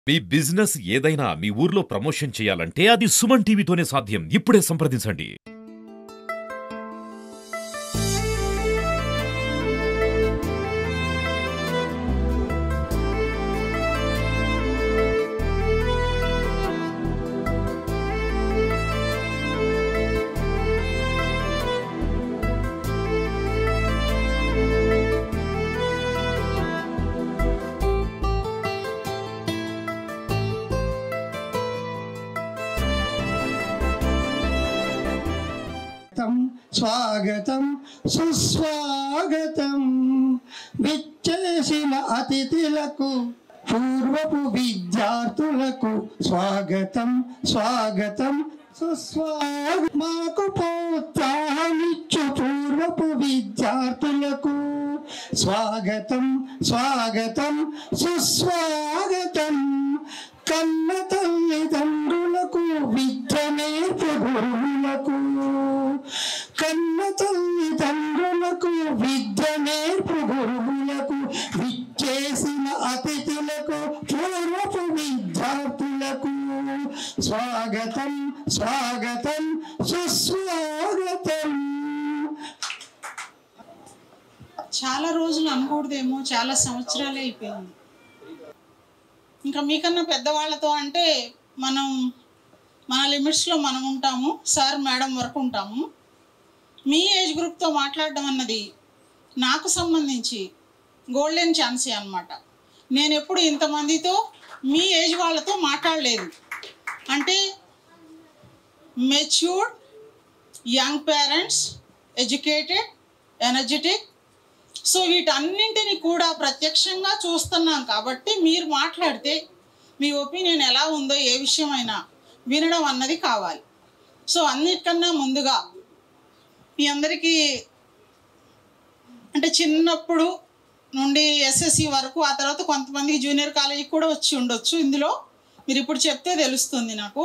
మీ business ఏదైనా మీ ఊర్లో promotion చేయాలంటే అది సుమన్ టీవీతోనే సాధ్యం ఇప్పుడే సంప్రదించండి స్వాగతం స్వాగతం సుస్వాగతం విచ్చేసిన అతిథులకు పూర్వపు విద్యార్థులకు స్వాగతం స్వాగతం సుస్వాగ మాకు ప్రోత్సాహమిచ్చు పూర్వపు విద్యార్థులకు స్వాగతం స్వాగతం సుస్వాగతం కన్న తల్లిదండ్రులకు విద్య నేర్పు గురువులకు కన్న తల్లిదండ్రులకు విద్య నేర్పు గురువులకు విచ్చేసిన అతిథులకు పూర్వపు విద్యార్థులకు స్వాగతం స్వాగతం సుస్వాగతం చాలా రోజులు అనకూడదేమో చాలా సంవత్సరాలే అయిపోయింది ఇంకా మీకన్నా పెద్దవాళ్ళతో అంటే మనం మన లిమిట్స్లో మనం ఉంటాము సార్ మేడం వరకు ఉంటాము మీ ఏజ్ గ్రూప్తో మాట్లాడడం అన్నది నాకు సంబంధించి గోల్డెన్ ఛాన్సే అనమాట నేను ఎప్పుడు ఇంతమందితో మీ ఏజ్ వాళ్ళతో మాట్లాడలేదు అంటే matured young parents educated energetic so వీటన్నింటిని కూడా ప్రత్యక్షంగా చూస్తున్నాం కాబట్టి మీరు మాట్లాడితే మీ ఒపీనియన్ ఎలా ఉందో ఏ విషయమైనా వినడం అన్నది కావాలి సో అన్నిటికన్నా ముందుగా మీ అందరికీ అంటే చిన్నప్పుడు నుండి ఎస్ఎస్సి వరకు ఆ తర్వాత కొంతమందికి జూనియర్ కాలేజీకి కూడా వచ్చి ఉండొచ్చు ఇందులో మీరు ఇప్పుడు చెప్తే తెలుస్తుంది నాకు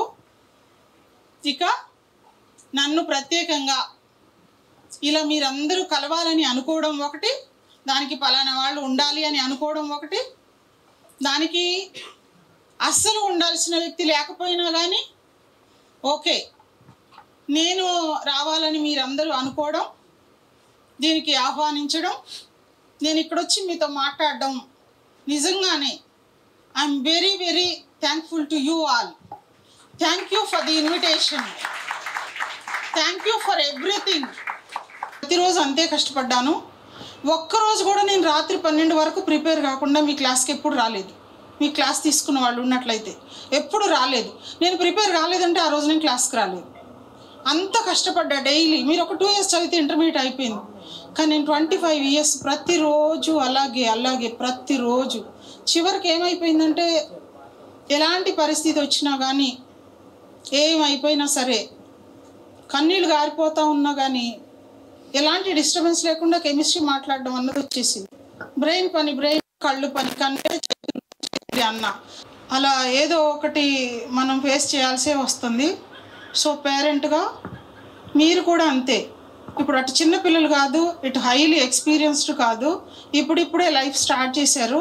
ఇక నన్ను ప్రత్యేకంగా ఇలా మీరందరూ కలవాలని అనుకోవడం ఒకటి దానికి పలానా వాళ్ళు ఉండాలి అని అనుకోవడం ఒకటి దానికి అస్సలు ఉండాల్సిన వ్యక్తి లేకపోయినా కానీ ఓకే నేను రావాలని మీరందరూ అనుకోవడం దీనికి ఆహ్వానించడం నేను ఇక్కడొచ్చి మీతో మాట్లాడడం నిజంగానే I'm very very thankful to you all thank you for the invitation thank you for everything ప్రతిరోజు అంతే కష్టపడ్డాను ఒక్కరోజు కూడా నేను రాత్రి పన్నెండు వరకు ప్రిపేర్ కాకుండా మీ క్లాస్కి ఎప్పుడు రాలేదు మీ క్లాస్ తీసుకున్న వాళ్ళు ఉన్నట్లయితే ఎప్పుడు రాలేదు నేను ప్రిపేర్ కాలేదంటే ఆ రోజు నేను క్లాస్కి రాలేదు అంత కష్టపడ్డా డైలీ మీరు ఒక టూ ఇయర్స్ చదివితే ఇంటర్మీడియట్ అయిపోయింది కానీ నేను ట్వంటీ ఫైవ్ ఇయర్స్ ప్రతిరోజు అలాగే అలాగే ప్రతిరోజు చివరికి ఏమైపోయిందంటే ఎలాంటి పరిస్థితి వచ్చినా కానీ ఏమైపోయినా సరే కన్నీళ్ళు గారిపోతా ఉన్నా కానీ ఎలాంటి డిస్టర్బెన్స్ లేకుండా కెమిస్ట్రీ మాట్లాడడం అన్నది వచ్చేసింది బ్రెయిన్ పని బ్రెయిన్ కళ్ళు పని కన్నే చేతులు చేతులు అన్న అలా ఏదో ఒకటి మనం ఫేస్ చేయాల్సే వస్తుంది సో పేరెంట్గా మీరు కూడా అంతే ఇప్పుడు అటు చిన్న పిల్లలు కాదు ఇటు హైలీ ఎక్స్పీరియన్స్డ్ కాదు ఇప్పుడిప్పుడే లైఫ్ స్టార్ట్ చేశారు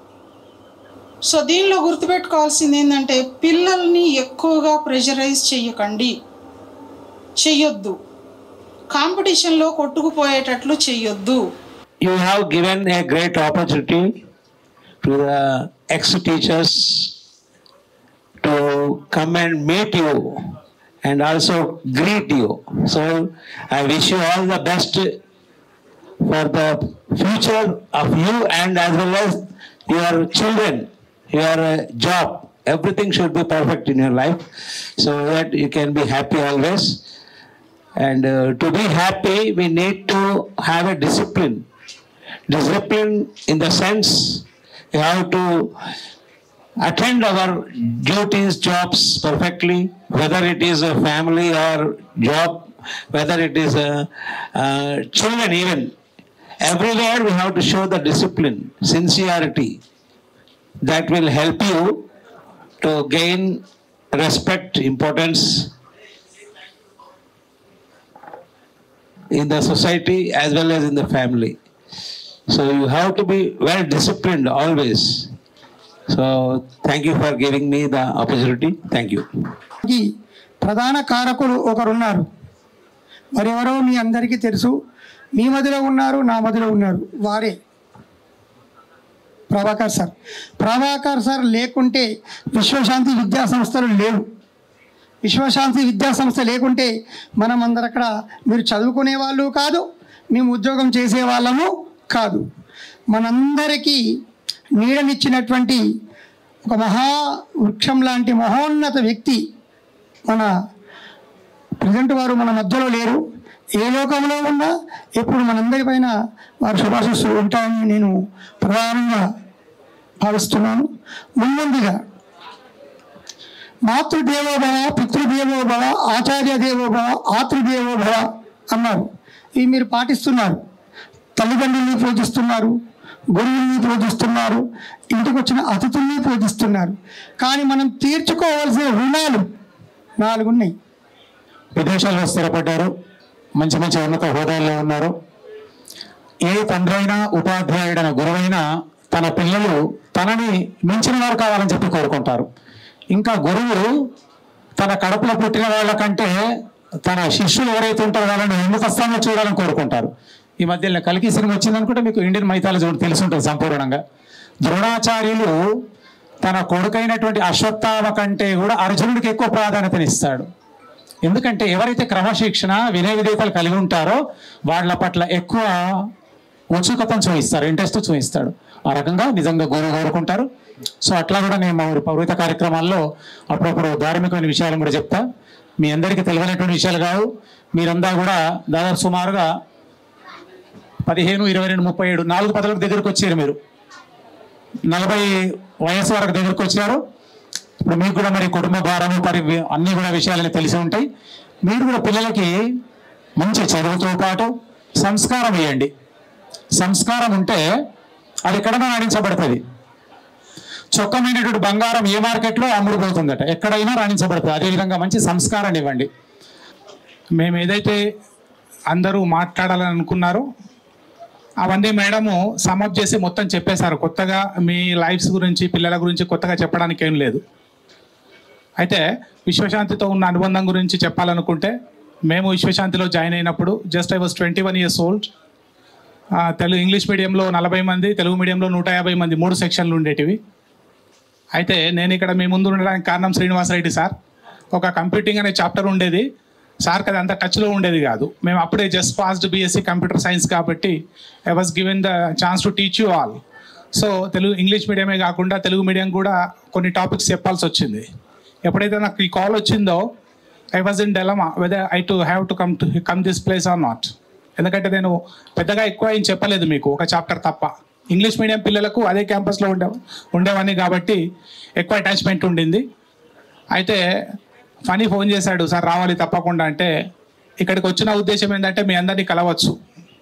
సో దీనిలో గుర్తుపెట్టుకోవాల్సింది ఏంటంటే పిల్లల్ని ఎక్కువగా ప్రెషరైజ్ చెయ్యకండి చెయ్యొద్దు కాంపిటీషన్లో కొట్టుకుపోయేటట్లు చెయ్యొద్దు you have given a great opportunity to the ex-teachers to come and meet you and also greet you. So I wish you all the best for the future of you and as well as your children, your uh, job. Everything should be perfect in your life so that you can be happy always. And uh, to be happy, we need to have a discipline. Discipline in the sense you have to attend our duties, jobs perfectly, whether it is a family or job, whether it is a, uh, children even. Everywhere we have to show the discipline, sincerity. That will help you to gain respect, importance in the society as well as in the family. So you have to be well disciplined always. So thank you for giving me the opportunity. Thank you. ఈ ప్రధాన కారకులు ఒకరున్నారు మరెవరో మీ అందరికీ తెలుసు మీ మధ్యలో ఉన్నారు నా మధ్యలో ఉన్నారు వారే ప్రభాకర్ సార్ ప్రభాకర్ సార్ లేకుంటే విశ్వశాంతి విద్యా సంస్థలు లేవు విశ్వశాంతి విద్యా సంస్థ లేకుంటే మనం అందరు అక్కడ మీరు చదువుకునే వాళ్ళు కాదు మేము ఉద్యోగం చేసే వాళ్ళము కాదు మనందరికీ నీడనిచ్చినటువంటి ఒక మహా వృక్షం లాంటి మహోన్నత వ్యక్తి మన ప్రజెంట్ వారు మన మధ్యలో లేరు ఏ లోకంలో ఉన్నా ఎప్పుడు మనందరిపైన వారు శుభాశిస్తూ ఉంటారని నేను ప్రధానంగా భావిస్తున్నాను ముందుగా మాతృదేవోభవ పితృదేవోభవ ఆచార్య దేవోభవ ఆతృదేవోభవ అన్నారు ఇవి మీరు పాటిస్తున్నారు తల్లిదండ్రుల్ని పూజిస్తున్నారు గురువుల్ని పూజిస్తున్నారు ఇంటికి వచ్చిన అతిథుల్ని పూజిస్తున్నారు కానీ మనం తీర్చుకోవాల్సిన రుణాలు నాలుగు ఉన్నాయి విదేశాల్లో స్థిరపడ్డారు మంచి మంచి ఉన్నత హోదాల్లో ఉన్నారు ఏ తండ్రి అయినా ఉపాధ్యాయుడైన గురువైనా తన పిల్లలు తనని మించిన వారు కావాలని చెప్పి కోరుకుంటారు ఇంకా గురువు తన కడుపులో పుట్టిన వాళ్ళ కంటే తన శిష్యులు ఎవరైతే ఉంటారో వాళ్ళని ఉన్నత స్థానంలో చూడాలని కోరుకుంటారు ఈ మధ్యలో కలికి సినిమా వచ్చిందనుకుంటే మీకు ఇండియన్ మైథాలజీ ఒకటి తెలిసి ఉంటుంది సంపూర్ణంగా ద్రోణాచార్యులు తన కొడుకైనటువంటి అశ్వత్థామ కంటే కూడా అర్జునుడికి ఎక్కువ ప్రాధాన్యతనిస్తాడు ఎందుకంటే ఎవరైతే క్రమశిక్షణ వినయ విధేయతలు కలిగి ఉంటారో వాళ్ళ పట్ల ఎక్కువ ఉత్సుకతను చూపిస్తారు ఇంట్రెస్ట్ చూపిస్తాడు ఆ రకంగా నిజంగా గురువు కోరుకుంటారు సో అట్లా కూడా నేను మా ఊరి పౌరిత కార్యక్రమాల్లో అప్పుడప్పుడు ధార్మికమైన విషయాలు కూడా చెప్తా మీ అందరికీ తెలియనటువంటి విషయాలు కావు మీరంతా కూడా దాదాపు సుమారుగా పదిహేను ఇరవై రెండు ముప్పై ఏడు నాలుగు పదవులకు దగ్గరకు వచ్చారు మీరు నలభై వయసు వరకు దగ్గరకు వచ్చారు ఇప్పుడు మీకు కూడా మరి కుటుంబ భారము పరి అన్ని కూడా విషయాలని తెలిసి ఉంటాయి మీరు కూడా పిల్లలకి మంచి చదువుతో పాటు సంస్కారం ఇవ్వండి సంస్కారం ఉంటే అది ఎక్కడైనా రాణించబడుతుంది చొక్కమైనటువంటి బంగారం ఏ మార్కెట్లో అమ్ముడుపోతుందట ఎక్కడైనా రాణించబడుతుంది అదేవిధంగా మంచి సంస్కారాన్ని ఇవ్వండి మేము ఏదైతే అందరూ మాట్లాడాలని అనుకున్నారో అవన్నీ మేడము సమప్ చేసి మొత్తం చెప్పేశారు కొత్తగా మీ లైఫ్స్ గురించి పిల్లల గురించి కొత్తగా చెప్పడానికి ఏం లేదు అయితే విశ్వశాంతితో ఉన్న అనుబంధం గురించి చెప్పాలనుకుంటే మేము విశ్వశాంతిలో జాయిన్ అయినప్పుడు just I was twenty one years old Telugu English మీడియంలో నలభై మంది తెలుగు మీడియంలో నూట యాభై మంది మూడు సెక్షన్లు ఉండేటివి అయితే నేను ఇక్కడ మీ ముందు ఉండడానికి కారణం శ్రీనివాసరెడ్డి సార్ ఒక కంప్యూటింగ్ అనే చాప్టర్ ఉండేది సార్కి అది అంత టచ్లో ఉండేది కాదు మేము అప్పుడే just passed BSc computer science కాబట్టి I was given the chance to teach you all so Telugu English మీడియమే కాకుండా తెలుగు మీడియం కూడా కొన్ని టాపిక్స్ చెప్పాల్సి వచ్చింది ఎప్పుడైతే నాకు ఈ కాల్ వచ్చిందో I was in dilemma whether I to have to come to come this place or not ఎందుకంటే నేను పెద్దగా ఎక్కువ ఏం చెప్పలేదు మీకు ఒక చాప్టర్ తప్ప ఇంగ్లీష్ మీడియం పిల్లలకు అదే క్యాంపస్లో ఉండే ఉండేవాడిని కాబట్టి ఎక్కువ అటాచ్మెంట్ ఉండింది అయితే ఫనీ ఫోన్ చేశాడు సార్ రావాలి తప్పకుండా అంటే ఇక్కడికి వచ్చిన ఉద్దేశం ఏంటంటే మీ అందరినీ కలవచ్చు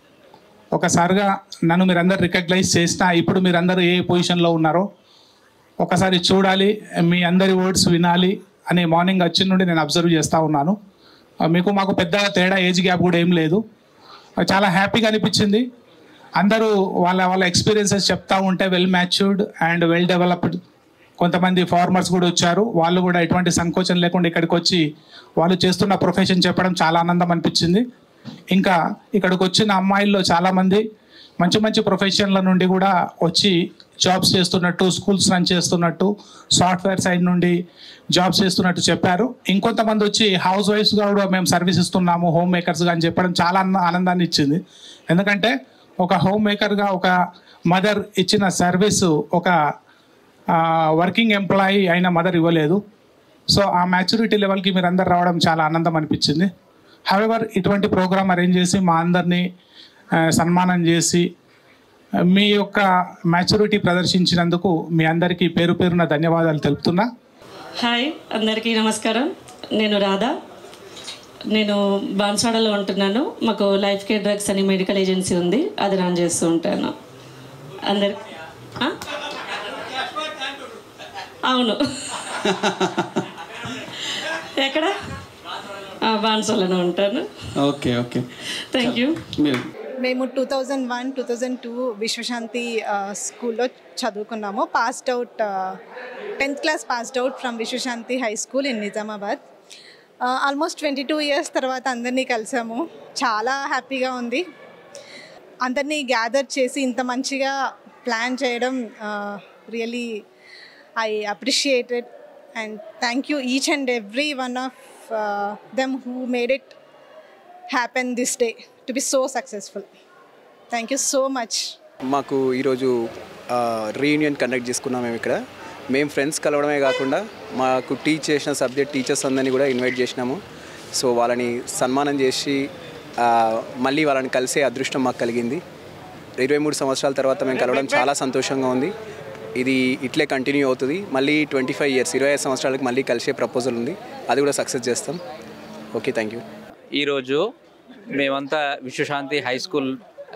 ఒకసారిగా నన్ను మీరందరూ రికగ్నైజ్ చేసినా ఇప్పుడు మీరందరూ ఏ పొజిషన్లో ఉన్నారో ఒకసారి చూడాలి మీ అందరి వర్డ్స్ వినాలి అనే మార్నింగ్ వచ్చిన నుండి నేను అబ్జర్వ్ చేస్తూ ఉన్నాను ఆ, మీకు మాకు పెద్ద తేడా ఏజ్ గ్యాప్ కూడా ఏం లేదు ఆ, చాలా హ్యాపీగా అనిపించింది అందరూ వాళ్ళ వాళ్ళ ఎక్స్పీరియన్సెస్ చెప్తా ఉంటే well matured and well developed కొంతమంది ఫార్మర్స్ కూడా వచ్చారు వాళ్ళు కూడా ఎటువంటి సంకోచం లేకుండా ఇక్కడికి వచ్చి వాళ్ళు చేస్తున్న ప్రొఫెషన్ చెప్పడం చాలా ఆనందం అనిపించింది ఇంకా ఇక్కడికి వచ్చిన అమ్మాయిల్లో చాలామంది మంచి మంచి ప్రొఫెషన్ల నుండి కూడా వచ్చి జాబ్స్ చేస్తున్నట్టు స్కూల్స్ రన్ చేస్తున్నట్టు సాఫ్ట్వేర్ సైడ్ నుండి జాబ్స్ చేస్తున్నట్టు చెప్పారు ఇంకొంతమంది వచ్చి హౌస్ వైఫ్స్గా కూడా మేము సర్వీస్ ఇస్తున్నాము హోమ్ మేకర్స్గా అని చెప్పడం చాలా ఆనంద- ఆనందాన్ని ఇచ్చింది ఎందుకంటే ఒక హోమ్ మేకర్గా ఒక మదర్ ఇచ్చిన సర్వీసు ఒక వర్కింగ్ ఎంప్లాయీ అయిన మదర్ ఇవ్వలేదు సో ఆ మ్యాచ్యూరిటీ లెవెల్కి మీరు అందరు రావడం చాలా ఆనందం అనిపించింది హవెవర్ ఇటువంటి ప్రోగ్రామ్ అరేంజ్ చేసి మా అందరినీ ఆ, సన్మానం చేసి ఆ, మీ యొక్క మ్యాచ్యూరిటీ ప్రదర్శించినందుకు మీ అందరికీ పేరు పేరున ధన్యవాదాలు తెలుపుతున్నా హాయ్ అందరికీ నమస్కారం నేను రాధా నేను బాన్స్వాడలో ఉంటున్నాను మాకు లైఫ్ కేర్ డ్రగ్స్ అని మెడికల్ ఏజెన్సీ ఉంది అది రన్ చేస్తూ ఉంటాను అందరి ఆ? అవును ఎక్కడ బాన్స్వాడలో ఉంటాను ఓకే ఓకే థ్యాంక్ యూ మీరు మేము two thousand one two thousand two Vishwashanti ఆ, స్కూల్లో చదువుకున్నాము passed out tenth class passed out from Vishwashanti high school in Nizamabad almost twenty two years తర్వాత అందరినీ కలిసాము చాలా హ్యాపీగా ఉంది అందరినీ గ్యాదర్ చేసి ఇంత మంచిగా ప్లాన్ చేయడం really I appreciated and thank you each and every one of them who made it happen this day to be so successful thank you so much మాకు ఈరోజు రీయూనియన్ కండక్ట్ చేసుకున్నాం మేము ఇక్కడ మేము ఫ్రెండ్స్ కలవడమే కాకుండా మాకు టీచ్ చేసిన సబ్జెక్ట్ టీచర్స్ అందరినీ కూడా ఇన్వైట్ చేసినాము సో వాళ్ళని సన్మానం చేసి ఆ, మళ్ళీ వాళ్ళని కలిసే అదృష్టం మాకు కలిగింది ఇరవై మూడు సంవత్సరాల తర్వాత మేము కలవడం చాలా సంతోషంగా ఉంది ఇది ఇట్లే కంటిన్యూ అవుతుంది మళ్ళీ ట్వంటీ ఫైవ్ ఇయర్స్ ఇరవై ఐదు సంవత్సరాలకు మళ్ళీ కలిసే ప్రపోజల్ ఉంది అది కూడా సక్సెస్ చేస్తాం ఓకే థ్యాంక్ యూ ఈరోజు మేమంతా Vishwashanti high school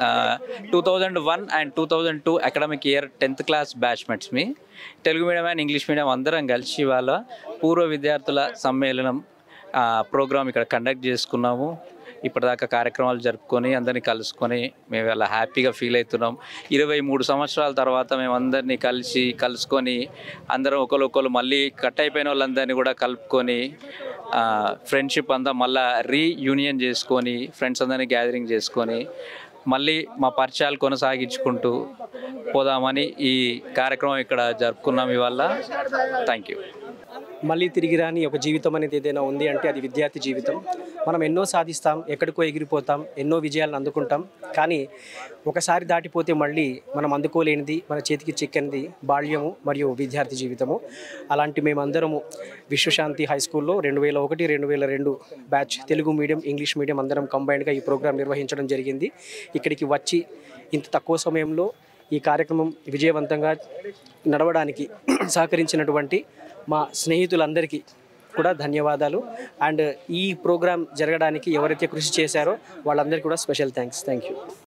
two thousand one and two thousand two academic year tenth class batchmates మీ Telugu medium and English medium అందరం కలిసి ఇవాళ పూర్వ విద్యార్థుల సమ్మేళనం ప్రోగ్రామ్ ఇక్కడ కండక్ట్ చేసుకున్నాము ఇప్పటిదాకా కార్యక్రమాలు జరుపుకొని అందరినీ కలుసుకొని మేము ఇలా హ్యాపీగా ఫీల్ అవుతున్నాం ఇరవై మూడు సంవత్సరాల తర్వాత మేము అందరినీ కలిసి కలుసుకొని అందరం ఒకరు మళ్ళీ కట్ అయిపోయిన వాళ్ళందరినీ కూడా కలుపుకొని ఫ్రెండ్షిప్ అంతా మళ్ళీ రీయూనియన్ చేసుకొని ఫ్రెండ్స్ అందరినీ గ్యాదరింగ్ చేసుకొని మళ్ళీ మా పరిచయాలు కొనసాగించుకుంటూ పోదామని ఈ కార్యక్రమం ఇక్కడ జరుపుకున్నాం ఇవాళ థ్యాంక్ యూ మళ్ళీ తిరిగి రాని ఒక జీవితం అనేది ఏదైనా ఉంది అంటే అది విద్యార్థి జీవితం మనం ఎన్నో సాధిస్తాం ఎక్కడికో ఎగిరిపోతాం ఎన్నో విజయాలను అందుకుంటాం కానీ ఒకసారి దాటిపోతే మళ్ళీ మనం అందుకోలేనిది మన చేతికి చిక్కనిది బాల్యము మరియు విద్యార్థి జీవితము అలాంటి మేమందరము విశ్వశాంతి హై స్కూల్లో రెండు వేల ఒకటి రెండు వేల రెండు batch Telugu medium English medium అందరం కంబైన్డ్గా ఈ ప్రోగ్రాం నిర్వహించడం జరిగింది ఇక్కడికి వచ్చి ఇంత తక్కువ సమయంలో ఈ కార్యక్రమం విజయవంతంగా నడవడానికి సహకరించినటువంటి మా స్నేహితులందరికీ కూడా ధన్యవాదాలు అండ్ ఈ ప్రోగ్రాం జరగడానికి ఎవరైతే కృషి చేశారో వాళ్ళందరికీ కూడా స్పెషల్ థ్యాంక్స్ థ్యాంక్ యూ